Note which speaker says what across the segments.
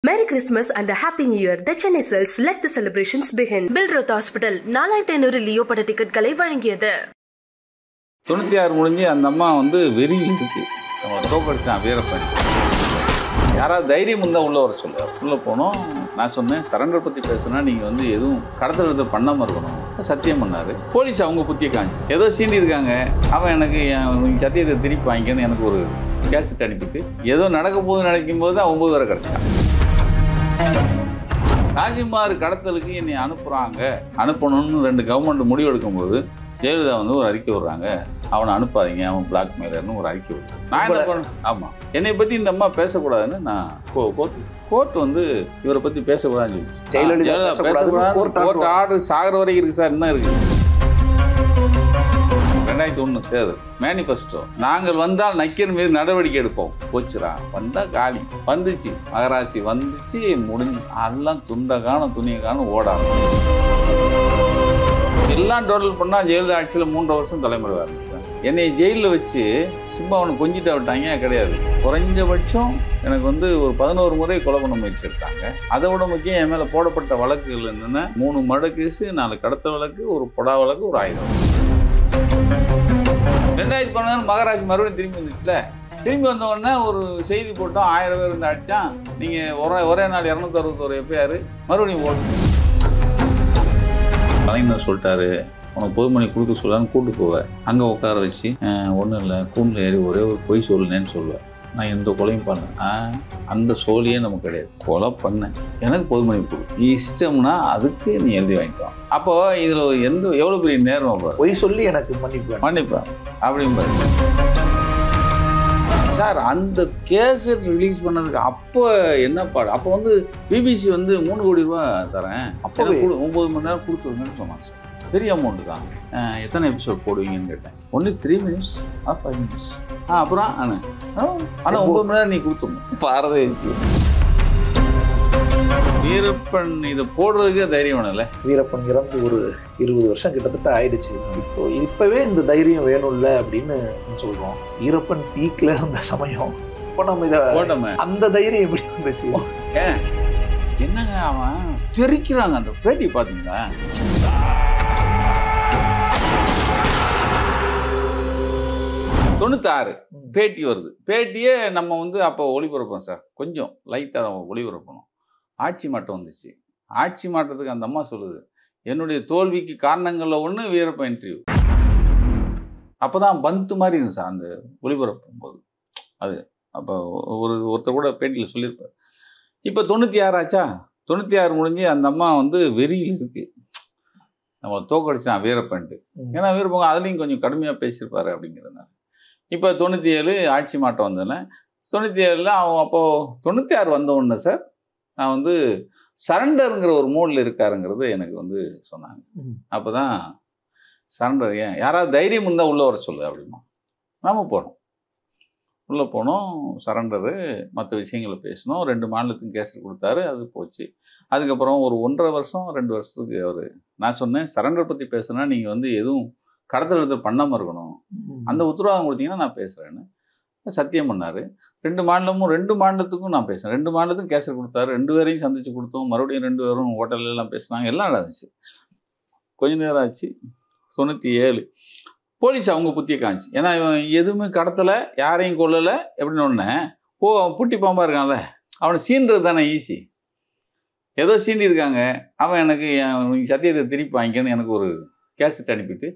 Speaker 1: Merry Christmas and a Happy New Year. The Chennai Cells let the celebrations begin. Billroth Hospital, நாலாயிரத்தி ஐநூறு Leo பட டிக்கெட்களை வழங்கியது
Speaker 2: தொண்ணூற்றி ஆறு முடிஞ்சு அந்த அம்மா வந்து வெறியில் இருக்கு நம்ம தோக்கடிச்சான் வீரப்பன் யாராவது தைரியம் இருந்தால் உள்ளே வர சொல்லு உள்ளே போனோம் நான் சொன்னேன் சரண்டர் பற்றி பேசுனா நீங்கள் வந்து எதுவும் கடத்தல் எடுத்து பண்ணாமல் இருக்கணும் சத்தியம் பண்ணார் போலீஸ் அவங்க புத்திய காமிச்சு ஏதோ சீண்டி இருக்காங்க அவன் எனக்கு என் நீங்க சத்தியத்தை திருப்பி வாங்கிக்கன்னு எனக்கு ஒரு கேசட் அனுப்பிட்டு ஏதோ நடக்க போகுது நினைக்கும் போது தான் ஒம்பது வரை கிடச்சான் ராஜிமார் கடத்தலுக்கு என்னை அனுப்புகிறாங்க அனுப்பணும்னு ரெண்டு கவர்மெண்ட் முடிவு எடுக்கும்போது ஜெயலலிதா வந்து ஒரு அறிக்கை விடுறாங்க அவனை அனுப்பாதீங்க அவன் பிளாக் மெயிலர்னு ஒரு அறிக்கை விடுறாங்க நான் என்ன பண்ண ஆமாம் என்னை பற்றி இந்த அம்மா பேசக்கூடாதுன்னு நான் கோ கோர்ட்டு கோர்ட் வந்து இவரை பற்றி பேசக்கூடாதுன்னு சொல்லிச்சு
Speaker 3: ஜெயலலிதா பேசக்கூடாதுன்னு court order
Speaker 2: கோர்ட் ஆர்டர் சாகிற வரைக்கும் இருக்கு சார் என்ன இருக்கு ரெண்டாயிரத்தி ஒன்று தேர்தல் மேனிஃபெஸ்டோ நாங்கள் வந்தால் நக்கீர் மீது நடவடிக்கை எடுப்போம் போச்சுரா வந்தா காலி வந்துச்சு மகராசி வந்துச்சு முடிஞ்சுச்சு எல்லாம் துண்டை காணும் துணியை காணும் ஓடாது எல்லாம் டோட்டல் பண்ணால் ஜெயலலிதா ஆட்சியில் மூன்றரை வருஷம் தலைமுறை என்னை ஜெயிலில் வச்சு சும்மா அவனை கொஞ்சிட்டு விட்டாங்க கிடையாது குறைஞ்சபட்சம் எனக்கு வந்து ஒரு பதினோரு முறை கொலை பண்ண முயற்சி எடுத்தாங்க அதை விட முக்கியம் என் மேலே போடப்பட்ட வழக்குகள் என்னென்ன மூணு மர்டர் கேஸு நாலு கடத்தல் வழக்கு ஒரு பொடா வழக்கு ஒரு ஆயுதம் வழக்கு. ரெண்டாயிரத்தி பதினாறு மகராசி மறுபடியும் திரும்பி வந்துச்சுல திரும்பி வந்த உடனே ஒரு செய்தி போட்டோம் ஆயிரம் பேர் இருந்து அடித்தான் நீங்கள் ஒரே ஒரே நாள் இரநூத்தி அறுபத்தோரு எஃப்ஐஆர் மறுபடியும் ஓடுங்க கலைஞர் சொல்லிட்டாரு உனக்கு பொதுமணி கொடுக்க சொல்லான்னு கூட்டு போவேன் அங்கே உட்கார வச்சு ஒன்றும் இல்லை கூண்டில் ஏறி ஒரே ஒரு பொய் சொல்லுனேன்னு சொல்லுவேன் நான் எந்த கொலையும் பண்ணேன் ஆ, அந்த சோழியே நமக்கு கிடையாது கொலை பண்ணேன் எனக்கு பொதுமணி கொடு இஷ்டம்னா அதுக்கு நீ எழுதி வாங்கிக்கலாம் அப்போ இதில் எந்த எவ்வளோ பெரிய நேரம் பாரு
Speaker 3: பொய் சொல்லி எனக்கு மன்னிப்பு வேணும்.
Speaker 2: மன்னிப்பேன் அப்படிம்பாரு சார் அந்த கேசட் ரிலீஸ் பண்ணதுக்கு அப்போ என்ன பாடு அப்போ வந்து பிபிசி வந்து மூணு கோடி ரூபா தரேன்
Speaker 3: அப்பவே?
Speaker 2: எனக்கு கொடு- ஒன்பது மணி நேரம் கொடுத்துருங்கன்னு சொன்னாங்க சார் பெரிய அமௌண்ட் தான் அஹ், எத்தனை எபிசோட் போடுவீங்கன்னு கேட்டேன் only three minutes or five minutes ah அப்புறம் ஆனால் ஆனால் ஒன்பது மணி நேரம் நீ கொடுத்துடணும் பாரதேசி வீரப்பன் இதை போடுறதுக்கே தைரியம் வேணும்ல
Speaker 3: வீரப்பன் இறந்து ஒரு இருபது வருஷம் கிட்டத்தட்ட ஆயிடுச்சு இப்போ இப்பவே இந்த தைரியம் வேணும்ல அப்படின்னு சொல்றோம் வீரப்பன் பீக்ல இருந்த சமயம் இப்போ நம்ம இத
Speaker 2: போட்டோமே
Speaker 3: அந்த தைரியம் எப்படி வந்துச்சு
Speaker 2: என்னங்க அவன் தெரிக்கிறாங்க அந்த பேட்டி பாத்தீங்களா தொண்ணூத்தாறு பேட்டி வருது பேட்டியே நம்ம வந்து அப்போ ஒளிபரப்போம் சார் கொஞ்சம் லைட்டாக தான் ஒளிபரப்பணும் ஆட்சி மாற்றம் வந்துச்சு ஆட்சி மாற்றத்துக்கு அந்த அம்மா சொல்லுது என்னுடைய தோல்விக்கு காரணங்களில் ஒன்று வீரப்ப இன்டர்வியூ அப்போ தான் பந்து மாதிரி இருந்துச்சு சார் அந்த ஒளிபரப்பும் போது அது அப்போ ஒரு ஒருத்தர் கூட பேட்டியில் சொல்லியிருப்பார் இப்போ தொண்ணூற்றி ஆறாச்சா தொண்ணூற்றி ஆறு முடிஞ்சு அந்த அம்மா வந்து வெறியில் இருக்கு நம்மளை தோக்கடிச்சான் வீரப்பன்ட்டு
Speaker 3: ம்.
Speaker 2: ஏன்னா வீரப்பங்க அதுலேயும் கொஞ்சம் கடுமையாக பேசியிருப்பாரு அப்படிங்கிறதுனால இப்போ தொண்ணூற்றி ஏழு ஆட்சி மாற்றம் வந்தோடனே தொண்ணூற்றி ஏழில் அவன் அப்போது தொண்ணூற்றி ஆறு வந்த உடனே சார் நான் வந்து சரண்டருங்கிற ஒரு மோடில் இருக்காருங்கிறது எனக்கு வந்து சொன்னாங்க
Speaker 3: ம்.
Speaker 2: அப்போ தான் சரண்டர் ஏன் யாராவது தைரியம் இருந்தால் உள்ளே வர சொல்லு அப்படிமா நாம போனோம் உள்ளே போனோம் சரண்டரு மற்ற விஷயங்களை பேசினோம் ரெண்டு மாநிலத்துக்கும் கேசட் கொடுத்தாரு அது போச்சு அதுக்கப்புறம் ஒரு ஒன்றரை வருஷம் ரெண்டு வருஷத்துக்கு அவர் நான் சொன்னேன் சரண்டர் பற்றி பேசுனா நீங்கள் வந்து எதுவும் கடத்தல் எடுத்து பண்ணாமல் இருக்கணும் அந்த உத்தரவாதம் கொடுத்தீங்கன்னா நான் பேசுகிறேன்னு சத்தியம் பண்ணார் ரெண்டு மாநிலமும் ரெண்டு மாநிலத்துக்கும் நான் பேசுகிறேன் ரெண்டு மாநிலத்துக்கும் கேசட் கொடுத்தாரு ரெண்டு பேரையும் சந்திச்சு கொடுத்தோம் மறுபடியும் ரெண்டு பேரும் ஹோட்டல்ல எல்லாம் பேசினாங்க எல்லாம் நடந்துச்சு கொஞ்ச நேரம் ஆச்சு தொண்ணூற்றி ஏழு போலீஸ் அவங்க புத்திய காமிச்சு ஏன்னா இவன் எதுவுமே கடத்தலை யாரையும் கொல்லலை எப்படின்னு ஒன்று ஓ அவன் பூட்டி பாம்பா இருக்கான்ல அவனை சீன்றது தானே ஈஸி ஏதோ சீண்டி இருக்காங்க அவன் எனக்கு என் நீ சத்தியத்தை திருப்பி வாங்கிக்கன்னு எனக்கு ஒரு கேசட் அனுப்பிட்டு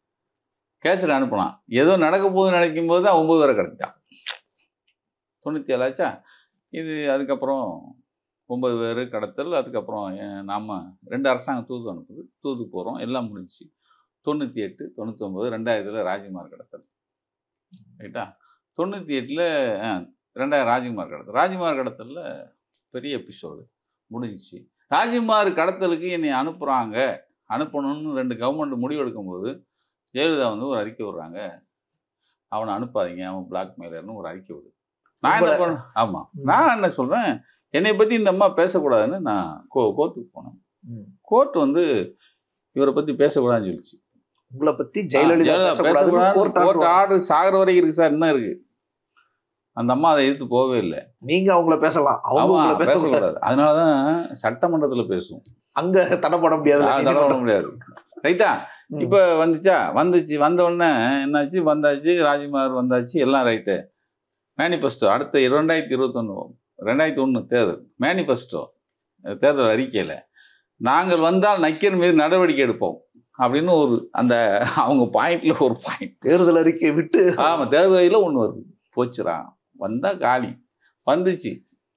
Speaker 2: கேசட் அனுப்பினான் ஏதோ நடக்க போகுது நினைக்கும் போது தான் ஒம்பது வரை கிடச்சான் தொண்ணூற்றி ஏழாச்சா இது அதுக்கப்புறம் ஒன்பது பேர் கடத்தல் அதுக்கப்புறம் எ- நாம ரெண்டு அரசாங்கம் தூது அனுப்புது தூது போகிறோம் எல்லாம் முடிஞ்சுச்சு தொண்ணூற்றி எட்டு தொண்ணூத்தொம்பது ரெண்டாயிரத்தில் ராஜ்குமார் கடத்தல் ரைட்டா தொண்ணூற்றி எட்டில் ரெண்டாயிரம் ராஜ்குமார் கடத்தல் ராஜ்குமார் கடத்தலில் பெரிய எபிசோடு முடிஞ்சுச்சு ராஜ்குமார் கடத்தலுக்கு என்னை அனுப்புகிறாங்க அனுப்பணும்னு ரெண்டு கவர்மெண்ட் முடிவு எடுக்கும்போது ஜெயலலிதா வந்து ஒரு அறிக்கை விடுறாங்க அவனை அனுப்பாதீங்க அவன் பிளாக் மெயிலர்னு ஒரு அறிக்கை விடுது நான் என்ன
Speaker 3: உங்களை-
Speaker 2: பண்ண ஆமாம் நான் என்ன சொல்கிறேன் என்னை பற்றி இந்த அம்மா பேசக்கூடாதுன்னு நான் கோ கோர்ட்டுக்கு போனேன்
Speaker 3: ம்.
Speaker 2: கோர்ட் வந்து இவரை பற்றி பேசக்கூடாதுன்னு சொல்லிச்சு
Speaker 3: உங்களை பத்தி ஜெயலலிதா பேசக்கூடாதுன்னு court order
Speaker 2: கோர்ட் ஆர்டர் சாகிற வரைக்கும் இருக்கு சார் என்ன இருக்கு அந்த அம்மா அதை எதிர்த்து போகவே இல்லை
Speaker 3: நீங்க அவங்கள பேசலாம் அவங்க
Speaker 2: ஆமா
Speaker 3: உங்களை பேசக்கூடாது
Speaker 2: பேசக்கூடாது அதனாலதான் சட்டமன்றத்துல பேசுவோம்
Speaker 3: அங்க தடை பண்ண முடியாது
Speaker 2: அதை தடை பண்ண முடியாது ரைட்டா
Speaker 3: ம்.
Speaker 2: இப்ப வந்துச்சா வந்துச்சு வந்த உடனே என்னாச்சு வந்தாச்சு ராஜ்குமார் வந்தாச்சு எல்லாம் ரைட்டு மேனிஃபெஸ்டோ அடுத்த ரெண்டாயிரத்தி இருபத்தொன்று ரெண்டாயிரத்தி ஒன்று தேர்தல் மேனிஃபெஸ்டோ தேர்தல் அறிக்கையில் நாங்கள் வந்தால் நக்கீர் மீது நடவடிக்கை எடுப்போம் அப்படின்னு ஒரு அந்த அவங்க பாயிண்ட்ல ஒரு பாயிண்ட்
Speaker 3: தேர்தல் அறிக்கை விட்டு
Speaker 2: ஆமாம் தேர்தலில் ஒன்று வருது போச்சுடா வந்தா காலி வந்துச்சு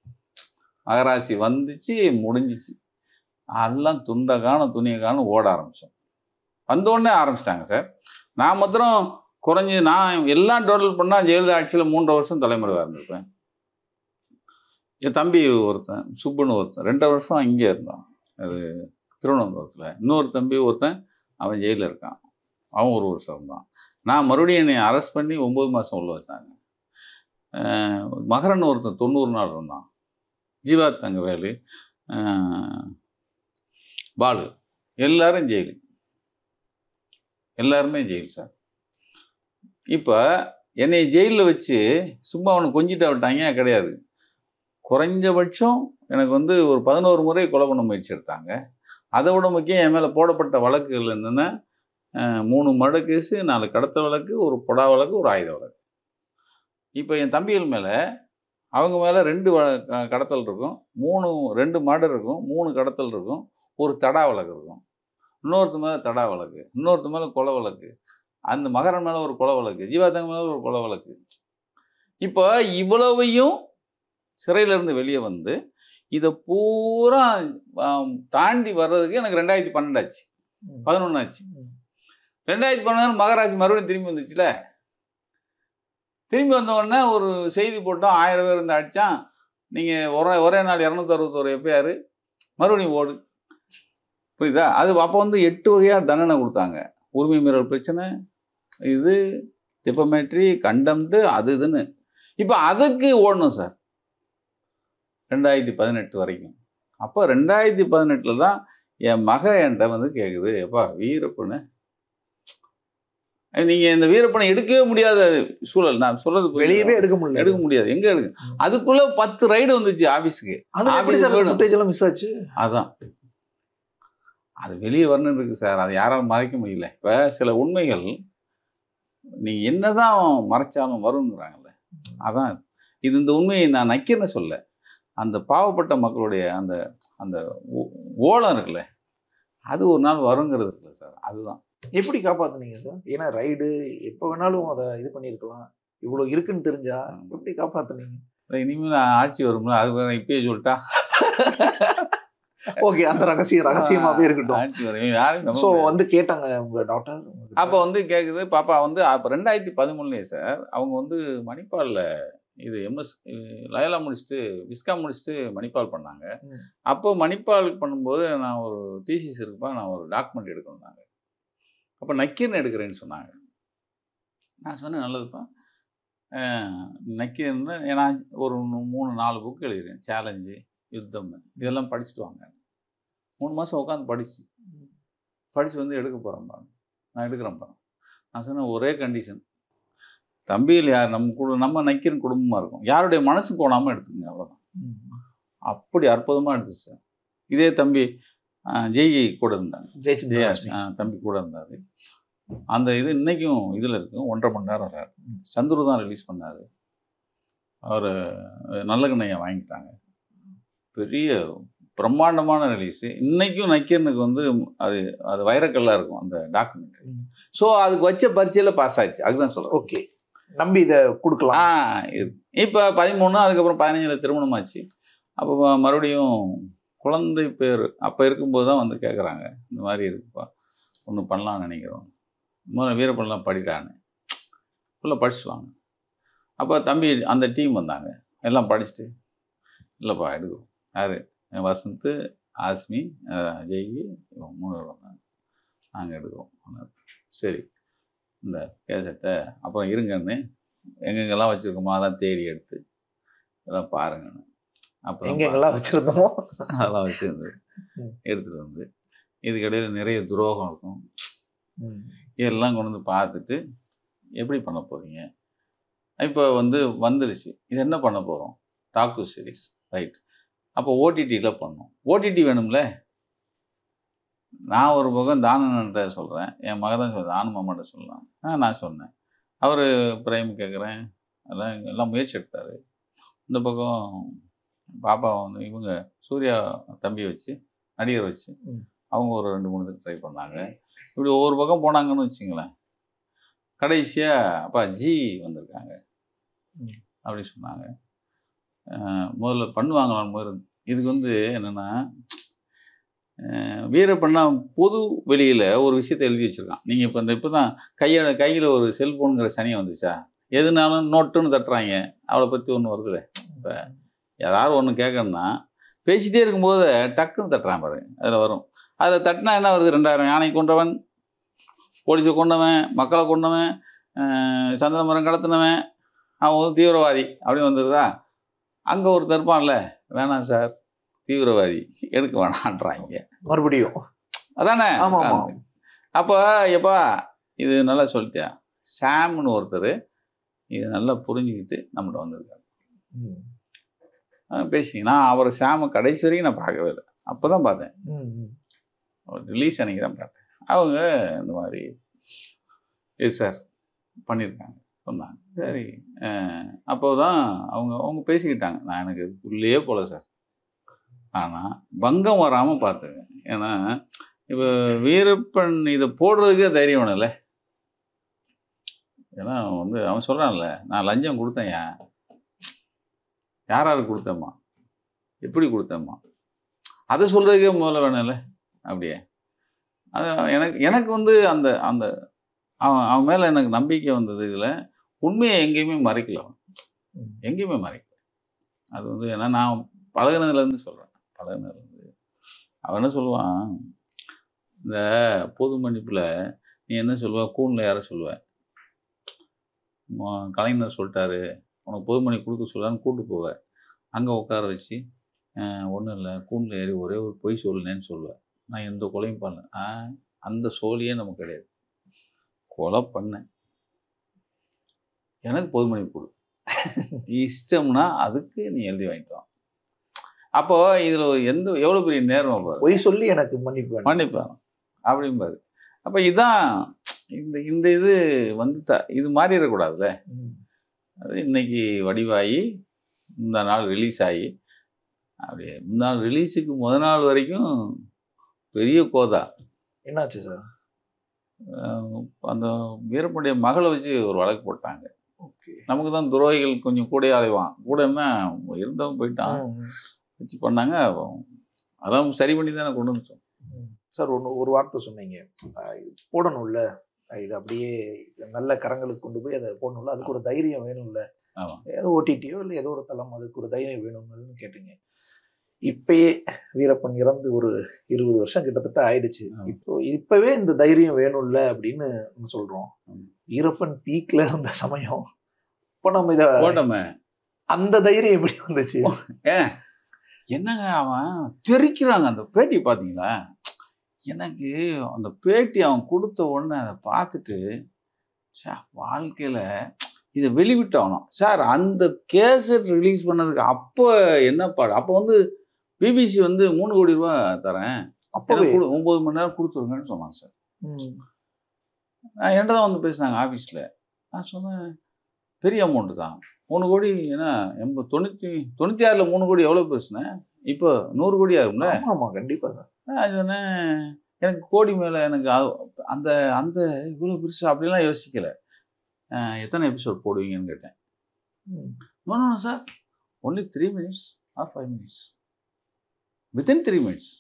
Speaker 2: மகராசி வந்துச்சு முடிஞ்சிச்சு எல்லாம் துண்டை காணும் துணியை காணும் ஓட ஆரம்பித்தோம் வந்த உடனே ஆரம்பிச்சிட்டாங்க சார் நான் மாத்திரம் குறைஞ்சி நான் எல்லாம் டோட்டல் பண்ணால் ஜெயலலிதா ஆட்சியில் மூன்றரை வருஷம் தலைமுறையாக இருந்திருப்பேன் என் தம்பி ஒருத்தன் சுப்புன்னு ஒருத்தன் ரெண்டு வருஷம் இங்கே இருந்தான் அது திருவனந்தபுரத்தில் இன்னொரு தம்பி ஒருத்தன் அவன் ஜெயிலில் இருக்கான் அவன் ஒரு வருஷம் இருந்தான் நான் மறுபடியும் என்னை அரெஸ்ட் பண்ணி ஒம்பது மாதம் உள்ள வச்சாங்க அஹ் மகரன் ஒருத்தன் தொண்ணூறு நாள் இருந்தான் ஜீவா தங்கவேலு அஹ் பாலு எல்லாரும் ஜெயிலு எல்லாருமே ஜெயில் சார் இப்போ என்னை ஜெயிலில் வச்சு சும்மா அவனை கொஞ்சிட்டு விட்டாங்க கிடையாது குறைஞ்சபட்சம் எனக்கு வந்து ஒரு பதினோரு முறை கொலை பண்ண முயற்சி எடுத்தாங்க அதை விட முக்கியம் என் மேலே போடப்பட்ட வழக்குகள் என்னென்னா அஹ் மூணு மர்ட கேஸு நாலு கடத்தல் வழக்கு ஒரு பொடா வழக்கு ஒரு ஆயுத வழக்கு இப்போ என் தம்பிகள் மேலே அவங்க மேலே ரெண்டு வ க- கடத்தல் இருக்கும் மூணு ரெண்டு மர்டர் இருக்கும் மூணு கடத்தல் இருக்கும் ஒரு தடா வழக்கு இருக்கும் இன்னொருத்த மேலே தடா வழக்கு இன்னொருத்த மேலே கொலை வழக்கு அந்த மகரன் மேலே ஒரு கொலை வழக்கு ஜீவாதங்க மேலே ஒரு கொலை வழக்கு இப்போ இவ்வளவையும் சிறையிலேருந்து வெளியே வந்து இதை பூரா ஆம், தாண்டி வர்றதுக்கு எனக்கு ரெண்டாயிரத்தி பன்னெண்டாச்சு பதினொன்று ஆச்சு ரெண்டாயிரத்தி பதினொன்று மகராசி மறுபடியும் திரும்பி வந்துச்சுல திரும்பி வந்த உடனே ஒரு செய்தி போட்டோம் ஆயிரம் பேர் இருந்து அடித்தான் நீங்கள் ஒரே ஒரே நாள் இரநூத்தி அறுபத்தோரு எஃப்ஐஆர் மறுபடியும் ஓடு புரியுதா அது அப்போ வந்து எட்டு வகையாக தண்டனை கொடுத்தாங்க உரிமை மீறல் பிரச்சனை இது டிப்பமேட்ரி கண்டம்ட்டு அது இதுன்னு இப்போ அதுக்கு ஓடணும் சார் ரெண்டாயிரத்தி பதினெட்டு வரைக்கும் அப்போ ரெண்டாயிரத்தி பதினெட்டில் தான் என் மக என்கிட்ட வந்து கேட்குது எப்பா வீரப்பனு நீங்க இந்த வீரப்பனை எடுக்கவே முடியாத சூழல் நான் சொல்றது புரியுதா?
Speaker 3: வெளியவே எடுக்க முடியல
Speaker 2: எடுக்க முடியாது எங்க எடுக்க
Speaker 3: ம்.
Speaker 2: அதுக்குள்ள பத்து ரைடு வந்துச்சு ஆபீஸ்க்கு
Speaker 3: அது எப்படி
Speaker 2: ஆபீஸ்
Speaker 3: சார்
Speaker 2: போயிடும்.
Speaker 3: ஃபுட்டேஜ் எல்லாம் மிஸ் ஆச்சு
Speaker 2: அதான் அது வெளியே வரணும் இருக்கு சார் அதை யாராலும் மறைக்க முடியல இப்ப சில உண்மைகள் நீ என்னதான் மறைச்சாலும் வருங்கிறாங்கல்ல அதான் இது. இது இந்த உண்மையை நான் நக்கிறேன்னு சொல்ல அந்த பாவப்பட்ட மக்களுடைய அந்த அந்த ஓ- ஓலம் இருக்குல்ல அது ஒரு நாள் வருங்கிறது இருக்குல்ல சார் அதுதான்
Speaker 3: எப்படி காப்பாத்துனீங்க சார் ஏன்னா ரைடு எப்போ வேணாலும் அதை இது பண்ணியிருக்கலாம் இவ்வளவு இருக்குன்னு தெரிஞ்சா எப்படி காப்பாத்துனீங்க
Speaker 2: இனிமேல் ஆட்சி வரும்ல அது வேற இப்பயே சொல்லிட்டா
Speaker 3: ஓகே அந்த ரகசியம் ரகசியமாவே இருக்கட்டும்
Speaker 2: ஆட்சி வரும் யாரும் நம்ப
Speaker 3: சோ
Speaker 2: முடியாது.
Speaker 3: வந்து கேட்டாங்க உங்க டாக்டர்
Speaker 2: அப்போ வந்து கேட்குது பாப்பா வந்து அப்போ ரெண்டாயிரத்தி பதிமூணுலேயே சார் அவங்க வந்து மணிப்பாலில் இது எம்எஸ் லயலா முடிச்சுட்டு விஸ்கா முடிச்சுட்டு மணிப்பால் பண்ணாங்க
Speaker 3: ம்.
Speaker 2: அப்போ மணிப்பால் பண்ணும்போது நான் ஒரு டிசிஸ் இருக்குப்பா நான் ஒரு டாக்குமெண்ட் எடுக்கணும்னாங்க அப்போ நக்கீரன் எடுக்கிறேன்னு சொன்னாங்க நான் சொன்னேன் நல்லதுப்பா அஹ் நக்கீரன் நான் ஒரு மூணு நாலு புக் எழுதுறேன் சேலஞ்சு யுத்தம் இதெல்லாம் படிச்சுட்டு வாங்க மூணு மாதம் உட்காந்து படிச்சு படித்து வந்து எடுக்க போகிறேன்ப்பா நான் எடுக்கிறேன்ப்பா நான் சொன்னேன் ஒரே கண்டிஷன் தம்பியில் யார் நம்ம கூட நம்ம நக்கீரன் குடும்பமாக இருக்கும் யாருடைய மனசு போடாமல் எடுத்துங்க அவ்வளோதான் அப்படி அற்புதமாக எடுத்துச்சு சார் இதே தம்பி அஹ், ஜெய் கூட இருந்தாங்க
Speaker 3: ஜெயச்சந்திர
Speaker 2: ஜெயா
Speaker 3: லட்சுமி.
Speaker 2: அஹ், தம்பி கூட இருந்தார் அந்த இது இன்னைக்கும் இதில் இருக்கு ஒன்றரை மணி நேரம் சார் சந்துரு தான் ரிலீஸ் பண்ணார் அவர் நல்ல கண்ணையை வாங்கிட்டாங்க பெரிய பிரம்மாண்டமான ரிலீஸு இன்னைக்கும் நக்கீரனுக்கு வந்து அது அது வைரக்கல்லாக இருக்கும் அந்த டாக்குமெண்ட்ரி
Speaker 3: ம்.
Speaker 2: ஸோ அதுக்கு வச்ச பரீட்சையில் பாஸ் ஆயிடுச்சு அதுதான் சொல்கிறேன்
Speaker 3: ஓகே நம்பி இத கொடுக்கலாம்
Speaker 2: ஆ இப்போ பதிமூணு அதுக்கப்புறம் பதினஞ்சில் திருமணமாச்சு அப்போ ம- மறுபடியும் குழந்தை பேர் அப்போ இருக்கும்போது தான் வந்து கேட்குறாங்க இந்த மாதிரி இருக்குப்பா ஒன்று பண்ணலாம்னு நினைக்கிறோம் முதல்ல வீரப்பண்ணலாம் படிட்டான்னு ஃபுல்லாக படிச்சுவாங்க அப்போ தம்பி அந்த டீம் வந்தாங்க எல்லாம் படிச்சுட்டு இல்லைப்பா எடுக்கும் யார் வசந்த் ஆஸ்மி அஹ், ஜெய் இவங்க மூணு பேர் வந்தாங்க நாங்கள் எடுக்கிறோம் சரி இந்த கேசட்டை அப்புறம் இருங்கன்னு எங்கெங்கெல்லாம் வச்சுருக்கோமோ அதெல்லாம் தேடி எடுத்து இதெல்லாம் பாருங்கன்னு அப்புறம்
Speaker 3: எங்கெங்கெல்லாம் வச்சிருந்தோமோ
Speaker 2: அதெல்லாம் வச்சுருந்து
Speaker 3: ம்.
Speaker 2: எடுத்துகிட்டு வந்து இதுக்கிடையில் நிறைய துரோகம் இருக்கும் இதெல்லாம் கொண்டு வந்து பார்த்துட்டு எப்படி பண்ண போகிறீங்க இப்போ வந்து வந்துருச்சு இது என்ன பண்ண போகிறோம் டாக்கு சீரிஸ் ரைட் அப்போ ஓடிடியில் பண்ணோம் ஓடிடி வேணும்ல நான் ஒரு பக்கம் தானன்ட்ட சொல்கிறேன் என் மக தான் சொல்கிறேன் தானு மாமாட்ட சொல்லலாம் ஆ நான் சொன்னேன் அவர் பிரேம் கேட்குறேன் எல்லாம் எல்லாம் முயற்சி எடுத்தார் இந்த பக்கம் பாப்பா வந்து இவங்க சூர்யா தம்பி வச்சு நடிகர் வச்சு
Speaker 3: ம்.
Speaker 2: அவங்க ஒரு ரெண்டு மூணு இதுக்கு ட்ரை பண்ணாங்க இப்படி ஒவ்வொரு பக்கம் போனாங்கன்னு வச்சுங்களேன் கடைசியாக அப்பா ஜி வந்திருக்காங்க
Speaker 3: ம்.
Speaker 2: அப்படி சொன்னாங்க அஹ் முதல்ல பண்ணுவாங்களான்னு முதல்ல இதுக்கு வந்து என்னென்னா வீரப்பண்ணா பொது வெளியில் ஒரு விஷயத்தை எழுதி வச்சுருக்கான் நீங்கள் இப்போ இந்த இப்போ தான் கையில் கையில் ஒரு செல்ஃபோனுங்கிற சனியை வந்துச்சா எதுனாலும் நோட்டுன்னு தட்டுறாங்க அவளை பற்றி ஒன்று வருதுல்ல இப்போ ஏதாவது ஒன்று கேட்கணும்னா பேசிட்டே இருக்கும்போது டக்குன்னு தட்டுறான் பாரு அதில் வரும் அதில் தட்டினா என்ன வருது ரெண்டாயிரம் யானை கொண்டவன் போலீஸை கொண்டவன் மக்களை கொண்டவன் அஹ் சந்தன மரம் கடத்தினவன் அவன் வந்து தீவிரவாதி அப்படின்னு வந்துடுதா அங்கே ஒருத்தர் இருப்பான்ல வேணாம் சார் தீவிரவாதி எடுக்க வேணான்றாங்க
Speaker 3: மறுபடியும்
Speaker 2: அதானே
Speaker 3: ஆமா ஆமா
Speaker 2: அப்போ எப்பா இது நல்லா சொல்லிட்டியா சாம்னு ஒருத்தர் இது நல்லா புரிஞ்சுக்கிட்டு நம்மகிட்ட வந்திருக்காரு
Speaker 3: ம்.
Speaker 2: பேசி நான் அவர் சாம கடைசி வரைக்கும் நான் பார்க்கவே இல்லை அப்போ தான் பார்த்தேன்
Speaker 3: ம், ம்.
Speaker 2: ரிலீஸ் அன்னைக்கு தான் பார்த்தேன் அவங்க இந்த மாதிரி எஸ் சார் பண்ணியிருக்காங்க சொன்னாங்க சரி அப்போ தான் அவங்க அவங்க பேசிக்கிட்டாங்க நான் எனக்கு உள்ளே போகல சார் ஆனால் பங்கம் வராமல் பார்த்துங்க ஏன்னா இப்போ வீரப்பன் இதை போடுறதுக்கே தைரியம் வேணும்ல ஏன்னா அவன் வந்து அவன் சொல்கிறான்ல நான் லஞ்சம் கொடுத்தேன்யா யார் யாருக்கு கொடுத்தேம்மா எப்படி கொடுத்தேம்மா அதை சொல்கிறதுக்கே முதல்ல வேணும்ல அப்படியே அது எனக்கு எனக்கு வந்து அந்த அந்த அவன் அவன் மேலே எனக்கு நம்பிக்கை வந்தது இதில் உண்மையை எங்கேயுமே மறைக்கல அவன்
Speaker 3: ம்.
Speaker 2: எங்கேயுமே மறைக்கல அது வந்து ஏன்னா நான் பழகுனதுலேருந்து சொல்கிறேன் பழகுனதுலேருந்து அவன் என்ன சொல்லுவான் இந்த பொது மன்னிப்பில் நீ என்ன சொல்லுவ கூண்டில் யாரை சொல்லுவ ம- கலைஞர் சொல்லிட்டாரு உனக்கு பொது மன்னிப்பு கொடுக்க சொல்லான்னு கூட்டு போவ அங்கே உட்கார வச்சு ஒன்றும் இல்லை கூண்டில் ஏறி ஒரே ஒரு பொய் சொல்லுனேன்னு சொல்லுவேன் நான் எந்த கொலையும் பண்ணல ஆ அந்த சோழியே நமக்கு கிடையாது கொலை பண்ணேன் எனக்கு பொது மன்னிப்பு கொடு இஷ்டம்னா அதுக்கு நீ எழுதி வாங்கிட்டு வா அப்போ இதில் எந்த எவ்வளோ பெரிய நேரம் பாரு
Speaker 3: பொய் சொல்லி எனக்கு மன்னிப்பு வேணும்.
Speaker 2: மன்னிப்பான் அப்படிம்பாரு அப்போ இதான் இந்த இந்த இது வந்து த இது மாறிடக்கூடாதுல்ல
Speaker 3: ம்.
Speaker 2: அது இன்னைக்கு வடிவாகி இந்த நாள் ரிலீஸ் ஆகி அப்படியே இந்த நாள் ரிலீஸுக்கு முத நாள் வரைக்கும் பெரிய கோதா
Speaker 3: என்னாச்சு சார்
Speaker 2: அஹ் அந்த வீரப்பனுடைய மகளை வச்சு ஒரு வழக்கு போட்டாங்க
Speaker 3: ஓகே
Speaker 2: நமக்கு தான் துரோகிகள் கொஞ்சம் கூட அலைவான் கூட என்ன இருந்தவன் போயிட்டான் வச்சு பண்ணாங்க அதான் சரி பண்ணி தானே கொண்டு வந்துட்டோம்
Speaker 3: சார் ஒன்று ஒரு வார்த்தை சொன்னீங்க அஹ் இது போடணும்ல அஹ் இது அப்படியே நல்ல கரங்களுக்கு கொண்டு போய் அதை போடணும்ல அதுக்கு ஒரு தைரியம் வேணும்ல
Speaker 2: ஆமா.
Speaker 3: ஏதோ ஓடிடியோ இல்லை ஏதோ ஒரு தளம் அதுக்கு ஒரு தைரியம் வேணும்னு கேட்டீங்க இப்பயே வீரப்பன் இறந்து ஒரு இருபது வருஷம் கிட்டத்தட்ட ஆயிடுச்சு
Speaker 2: ஆமா.
Speaker 3: இப்போ இப்பவே இந்த தைரியம் வேணும்ல அப்படின்னு நம்ம சொல்றோம்
Speaker 2: ஆமா.
Speaker 3: வீரப்பன் பீக்ல இருந்த சமயம் இப்போ நம்ம இத
Speaker 2: போட்டோமே
Speaker 3: அந்த தைரியம் எப்படி வந்துச்சு
Speaker 2: என்னங்க அவன் தெரிக்கிறாங்க அந்த பேட்டி பார்த்தீங்களா எனக்கு அந்த பேட்டி அவன் கொடுத்த உடனே அதை பார்த்துட்டு சே வாழ்க்கையில் இதை வெளிவிட்டாகணும் சார் அந்த கேசட் ரிலீஸ் பண்ணதுக்கு அப்போ என்ன பாடு அப்போ வந்து பிபிசி வந்து மூணு கோடி ரூபா தரேன்
Speaker 3: அப்பவே
Speaker 2: எனக்கு கொடு ஒம்பது மணி நேரம் கொடுத்துருங்கன்னு சொன்னாங்க சார்
Speaker 3: ம்.
Speaker 2: நான் என்கிட்ட தான் வந்து பேசினாங்க ஆஃபீஸில் நான் சொன்னேன் பெரிய அமௌண்ட்டு தான் மூணு கோடி ஏன்னா எண்பது தொண்ணூற்றி தொண்ணூற்றி ஆறில் மூணு கோடி எவ்வளோ பேசுனேன் இப்போ நூறு கோடி ஆகும்ல
Speaker 3: ஆமா ஆமா கண்டிப்பா சார்
Speaker 2: நான் சொன்னேன் எனக்கு கோடி மேலே எனக்கு அது- அந்த அந்த இவ்வளோ பெருசு அப்படிலாம் யோசிக்கல அஹ் எத்தனை எபிசோட் போடுவீங்கன்னு கேட்டேன்
Speaker 3: ம்.
Speaker 2: No no sir only three minutes or five minutes within three minutes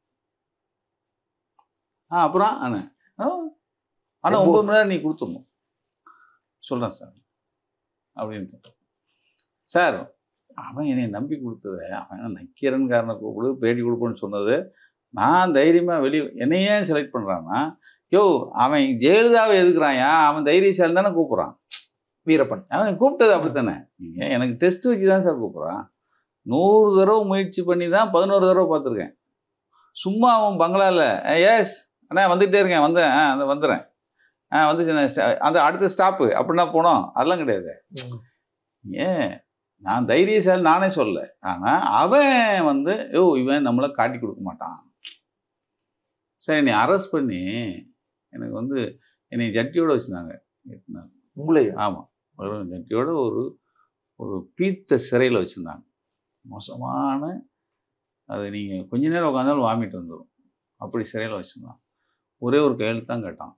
Speaker 2: ah அப்புறம் ஆனா ஆனால்
Speaker 3: எப்போ?
Speaker 2: ஒம்பது மணி நேரம் நீ கொடுத்துடணும் சொல்கிறேன் சார் அப்படின்ட்டு சார் அவன் என்னை நம்பி கொடுத்தத அவன் என்ன நக்கீரன்காரனை கூப்பிடு பேட்டி கொடுப்பேன்னு சொன்னது நான் தைரியமாக வெளியே என்னையே செலக்ட் பண்ணுறான்னா யோ அவன் ஜெயலலிதாவை எதுக்குறாயா அவன் தைரியசாலி தானே கூப்பிட்றான்
Speaker 3: வீரப்பன்
Speaker 2: அவனை கூப்பிட்டது அப்படித்தானே நீங்கள் எனக்கு டெஸ்ட் வச்சு தான் சார் கூப்பிட்றான் நூறு தடவை முயற்சி பண்ணி தான் பதினோரு தடவை பார்த்துருக்கேன் சும்மா அவன் பங்களாவில் எஸ் அண்ணா வந்துகிட்டே இருக்கேன் வந்தேன் ஆ அந்த வந்துடுறேன் ஆ வந்துச்சு நான் ஸ்ட- அந்த அடுத்த ஸ்டாப்பு அப்படின்னா போனோம் அதெல்லாம் கிடையாது
Speaker 3: ம்.
Speaker 2: ஏன் நான் தைரியசாலி நானே சொல்ல ஆனால் அவன் வந்து யோ இவன் நம்மளை காட்டி கொடுக்க மாட்டான் சரி என்னை அரெஸ்ட் பண்ணி எனக்கு வந்து என்னை ஜட்டியோட வச்சுருந்தாங்க எட்டு நாள்
Speaker 3: உங்களையும்
Speaker 2: ஆமாம் வெறும் ஜட்டியோட ஒரு ஒரு பீத்த சிறையில் வச்சுருந்தாங்க மோசமான அது நீங்கள் கொஞ்ச நேரம் உட்காந்தாலும் வாமிட்டு வந்துடும் அப்படி சிறையில் வச்சுருந்தான் ஒரே ஒரு கையெழுத்து தான் கேட்டான்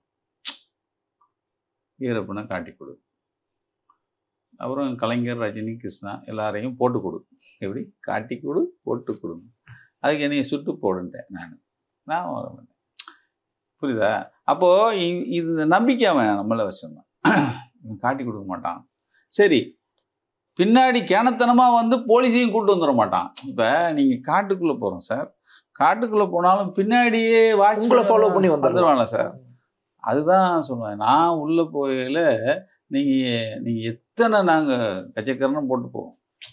Speaker 2: வீரப்பனை காட்டி கொடு அப்புறம் கலைஞர் ரஜினி கிருஷ்ணா எல்லாரையும் போட்டு கொடு எப்படி காட்டி கொடு போட்டு கொடுங்க அதுக்கு என்னைய சுட்டு போடுன்ட்டேன் நான் நான் வர மாட்டேன் புரியுதா அப்போது இது நம்பிக்கை அவன் நம்மள வச்சிருந்தான் இவன் காட்டி கொடுக்க மாட்டான் சரி பின்னாடி கேனத்தனமாக வந்து போலீஸையும் கூட்டு வந்துட மாட்டான் இப்போ நீங்கள் காட்டுக்குள்ளே போகிறோம் சார் காட்டுக்குள்ளே போனாலும் பின்னாடியே வாட்ச்
Speaker 3: உங்களை follow பண்ணி வந்துடுறான்.
Speaker 2: வந்துடுவான்ல சார் அதுதான் சொல்லுவேன் நான் உள்ளே போகையில் நீங்கள் நீங்கள் எத்தனை நாங்கள் கச்சக்கரணம் போட்டு போவோம்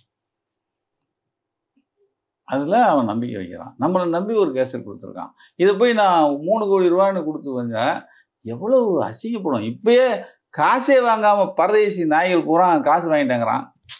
Speaker 2: அதில் அவன் நம்பிக்கை வைக்கிறான் நம்மளை நம்பி ஒரு கேசட் கொடுத்துருக்கான் இதை போய் நான் மூணு கோடி ரூபான்னு கொடுத்து வந்தா எவ்வளவு அசிங்கப்படும் இப்பயே காசே வாங்காமல் பரதேசி நாய்கள் பூரா காசு வாங்கிட்டாங்கிறான்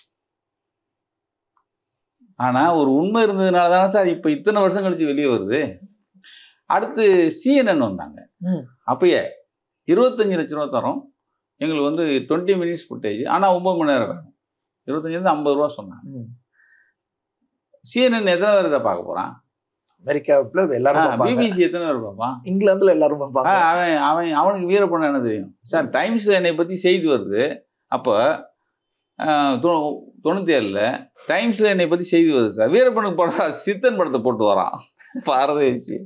Speaker 2: ஆனால் ஒரு உண்மை இருந்ததுனால தானே சார் இப்போ இத்தனை வருஷம் கழிச்சு வெளியே வருது அடுத்து சிஎன்என் வந்தாங்க
Speaker 3: ம்.
Speaker 2: அப்பயே இருபத்தஞ்சு லட்ச ரூபா தரோம் எங்களுக்கு வந்து டுவெண்ட்டி மினிட்ஸ் ஃபுட்டேஜ் ஆனால் ஒம்பது மணி நேரம் வேணும் இருபத்தஞ்சிலேருந்து ஐம்பது ரூபா சொன்னாங்க
Speaker 3: ம்.
Speaker 2: சிஎன்என் எத்தனை பேர் இதை பார்க்க போகிறான்
Speaker 3: அமெரிக்காவுல எல்லாரும் பார்ப்பாங்க
Speaker 2: பிபிசி எத்தனை பேர் பார்ப்பான்
Speaker 3: இங்கிலாந்துல எல்லாரும்
Speaker 2: ஆ,
Speaker 3: பார்ப்பாங்க
Speaker 2: அவன் அவன் அவனுக்கு வீரப்பண்ண என்ன தெரியும் சார் டைம்ஸில் என்னை பற்றி செய்தி வருது அப்போ தொண்ணூற்றி ஏழில் டைம்ஸில் என்னை பற்றி செய்தி வருது சார் வீரப்பனுக்கு படம் சித்தன் படத்தை போட்டு வரான் பாரதேசி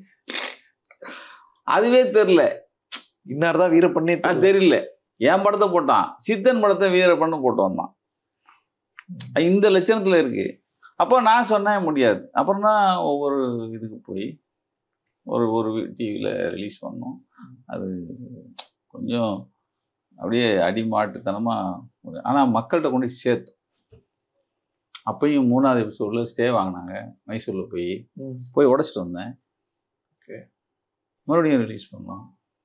Speaker 2: அதுவே தெரில
Speaker 3: இன்னார் தான் வீரப்பண்ணே
Speaker 2: அது தெரியல என் படத்தை போட்டான் சித்தன் படத்தை வீரப்பண்ணு போட்டு வந்தான் இந்த லட்சணத்தில் இருக்கு அப்போ நான் சொன்னேன் முடியாது அப்புறம் தான் ஒவ்வொரு இதுக்கு போய் ஒரு ஒரு டிவியில் ரிலீஸ் பண்ணோம் அது கொஞ்சம் அப்படியே அடிமாட்டுத்தனமாக ஆனால் மக்கள்கிட்ட கொண்டு போய் சேர்த்து அப்பயும் மூணாவது எபிசோடில் ஸ்டே வாங்கினாங்க மைசூரில் போய்
Speaker 3: ம்.
Speaker 2: போய் உடச்சிட்டு வந்தேன்
Speaker 3: Okay.
Speaker 2: மறுபடியும் ரிலீஸ் பண்ணோம்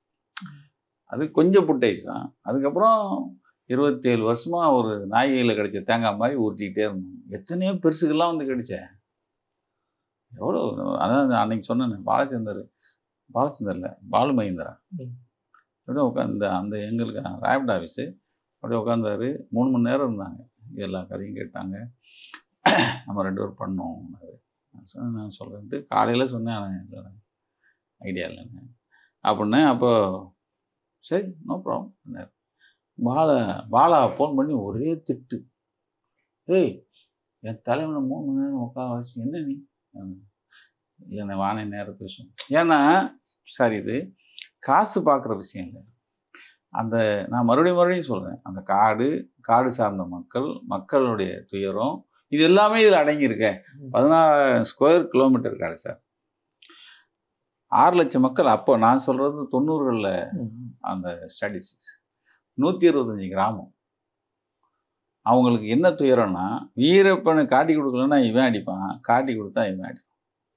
Speaker 2: அது கொஞ்சம் புட்டேஜ் தான் அதுக்கப்புறம் இருபத்தேழு வருஷமா ஒரு நாய்கையில் கிடைச்ச தேங்காய் மாதிரி உருட்டிக்கிட்டே இருந்தோம் எத்தனையோ பெருசுக்கெல்லாம் வந்து கிடைச்சேன் எவ்வளோ அதான் அன்னைக்கு சொன்னேன் பாலச்சந்தர் பாலச்சந்தர்ல பாலு மகேந்திரா
Speaker 3: ம்.
Speaker 2: அப்படியே உட்காந்து அந்த எங்களுக்கு ராயப்ட் ஆஃபீஸு அப்படியே உட்காந்தாரு மூணு மணி நேரம் இருந்தாங்க எல்லா கதையும் கேட்டாங்க நம்ம ரெண்டு பேரும் பண்ணோம் நான் சொன்னேன், நான் சொல்கிறேன்ட்டு காலையில் சொன்னேன் ஆனால் இல்லை ஐடியா இல்லைங்க அப்படின்னே அப்போ சரி no problem Bala Bala phone பண்ணி ஒரே திட்டு ஏய் என் தலைவனை மூணு மணி நேரம் உட்கார வச்சு என்ன நீ இல்லை வானே நேரம் பேசும் ஏன்னா சார் இது காசு பார்க்குற விஷயம் இல்லை அந்த நான் மறுபடியும் மறுபடியும் சொல்கிறேன் அந்த காடு காடு சார்ந்த மக்கள் மக்களுடைய துயரம் இது எல்லாமே இதில் அடங்கியிருக்க பதினாறு ஸ்கொயர் கிலோமீட்டர் காடு சார் ஆறு லட்சம் மக்கள் அப்போ நான் சொல்கிறது தொண்ணூறுகளில் அந்த ஸ்டாட்டிஸ்டிக்ஸ் நூற்றி இருபத்தஞ்சி கிராமம் அவங்களுக்கு என்ன துயரம்னா வீரப்பனை காட்டி கொடுக்கலன்னா இவன் அடிப்பான் காட்டி கொடுத்தா இவன் அடிப்பான்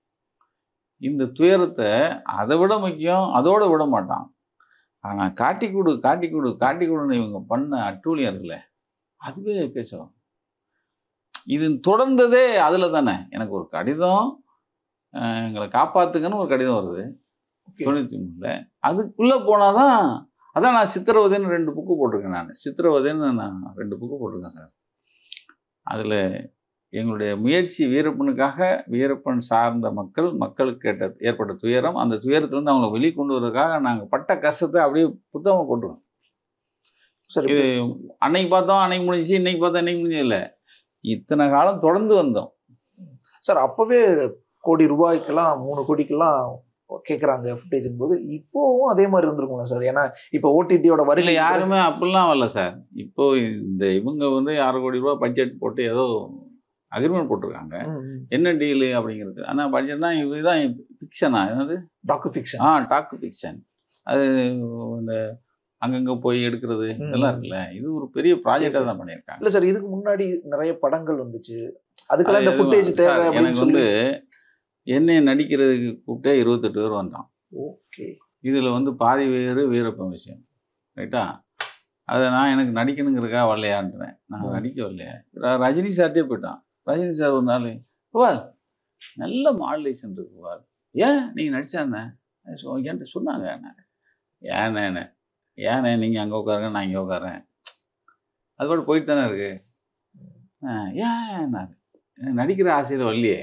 Speaker 2: இந்த துயரத்தை அதை விட முக்கியம் அதோட விட மாட்டான் ஆனால் காட்டி கொடு காட்டி கொடு காட்டி கொடுன்னு இவங்க பண்ண அட்டூழியம் இருக்குல்ல அதுவே பேசுவாங்க இது தொடர்ந்ததே அதில் தானே எனக்கு ஒரு கடிதம் அஹ், எங்களை காப்பாத்துங்கன்னு ஒரு கடிதம் வருது
Speaker 3: Okay.
Speaker 2: தொண்ணூற்றி மூணில் அதுக்குள்ளே போனால் தான் அதான் நான் சித்திரவதைன்னு ரெண்டு புக்கு போட்டிருக்கேன் நான் சித்திரவதைன்னு நான் ரெண்டு புக்கு போட்டிருக்கேன் சார் அதில் எங்களுடைய முயற்சி வீரப்பனுக்காக வீரப்பன் சார்ந்த மக்கள் மக்களுக்கு கேட்ட ஏற்பட்ட துயரம் அந்த துயரத்துலேருந்து அவங்களை வெளியே கொண்டு வரதுக்காக நாங்கள் பட்ட கஷ்டத்தை அப்படியே புத்தகமாக போட்டுருவோம்
Speaker 3: சரி
Speaker 2: இது அன்னைக்கு பார்த்தோம் அன்னைக்கு முடிஞ்சிச்சு இன்னைக்கு பார்த்தோம் இன்னைக்கு முடிஞ்சது இல்லை இத்தனை காலம் தொடர்ந்து வந்தோம்
Speaker 3: சார் அப்பவே கோடி ரூபாய்க்கெல்லாம் மூணு கோடிக்கெல்லாம் கேட்குறாங்க ஃபுட்டேஜ் போது இப்போவும் அதே மாதிரி இருந்திருக்கும்ல சார் ஏன்னா இப்போ ஓடிடியோட
Speaker 2: இல்லை
Speaker 3: வரையில
Speaker 2: யாருமே அப்படிலாம் வரல சார் இப்போ இந்த இவங்க வந்து ஆறு கோடி ரூபா பட்ஜெட் போட்டு ஏதோ அக்ரிமெண்ட் போட்டிருக்காங்க என்ன டீலு அப்படிங்கிறது ஆனால் பட்ஜெட்னா இதுதான் ஃபிக்ஷனா என்னது
Speaker 3: டாக்கு ஃபிக்ஷன்
Speaker 2: ஆ டாக்கு ஃபிக்ஷன் அது இந்த அங்கங்கே போய் எடுக்கிறது
Speaker 3: ம்.
Speaker 2: இதெல்லாம் இருக்குல்ல இது ஒரு பெரிய ப்ராஜெக்டாக
Speaker 3: Yes,
Speaker 2: தான்
Speaker 3: yes.
Speaker 2: பண்ணியிருக்காங்க
Speaker 3: இல்ல சார் இதுக்கு முன்னாடி நிறைய படங்கள் வந்துச்சு அதுக்கெல்லாம் இந்த
Speaker 2: அது
Speaker 3: ஃபுட்டேஜ்
Speaker 2: சார்,
Speaker 3: தேவை அப்படின்னு
Speaker 2: எனக்கு
Speaker 3: சொல்லி
Speaker 2: வந்து என்னை நடிக்கிறதுக்கு கூப்பிட்டே இருபத்தெட்டு பேர் வந்தான்
Speaker 3: ஓகே
Speaker 2: இதில் வந்து பாதி பேர் வீரப்பன் விஷயம் ரைட்டா அதை நான் எனக்கு நடிக்கணுங்கிறக்கா வரலையான்றேன் நான்
Speaker 3: ம்.
Speaker 2: நடிக்க வரலையா ர- ரஜினி சார்ட்டே போயிட்டான் ரஜினி சார் ஒரு நாள் புவால் நல்ல மாடுலேஷன் இருக்கு புவால் ஏன் நீங்கள் நடிச்சாண்ணே சொ- என்கிட்ட சொன்னாங்க என்ன ஏண்ணே ஏண்ணே நீங்கள் அங்கே உட்காருங்க நான் இங்கே உட்காரேன் அது கூட போயிட்டு தானே இருக்கு ஆ, ஏன் நான் எனக்கு நடிக்கிற ஆசையில் வரலையே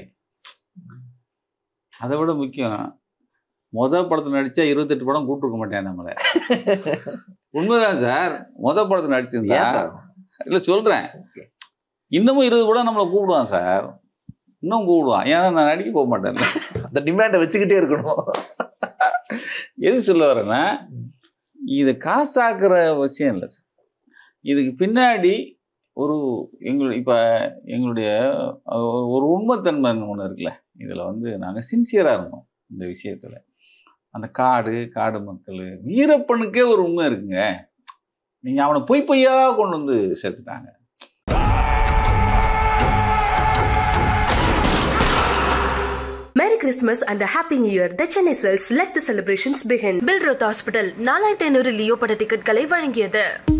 Speaker 2: அதை விட முக்கியம் மொத படத்தில் நடித்தா இருபத்தெட்டு படம் கூப்பிட்டுருக்க மாட்டேன் நம்மளை உண்மைதான் சார் மொத படத்தில் நடிச்சிருந்தா
Speaker 3: ஏன் சார்
Speaker 2: இல்லை சொல்கிறேன் இன்னமும் இருபது படம் நம்மளை கூப்பிடுவான் சார் இன்னும் கூப்பிடுவான் ஏன்னா நான் நடிக்க போக மாட்டேன்ல
Speaker 3: அந்த டிமாண்டை வச்சுக்கிட்டே இருக்கணும்
Speaker 2: எது சொல்ல வரேன்னா இது காசாக்குற விஷயம் இல்லை சார் இதுக்கு பின்னாடி ஒரு எங்கள் இப்போ எங்களுடைய அது ஒரு- ஒரு உண்மைத்தன்மைன்னு ஒன்று இருக்குல்ல இதில் வந்து நாங்கள் சின்சியராக இருந்தோம் இந்த விஷயத்தில் அந்த காடு காடு மக்கள் வீரப்பனுக்கே ஒரு உண்மை இருக்குங்க நீங்கள் அவனை பொய் பொய்யா கொண்டு வந்து சேர்த்துட்டாங்க
Speaker 1: Merry Christmas and a Happy New Year. The Chennai Cells let the celebrations begin. Bill Roth Hospital நாலாயிரத்தி ஐநூறு லியோ பட டிக்கெட்களை வழங்கியது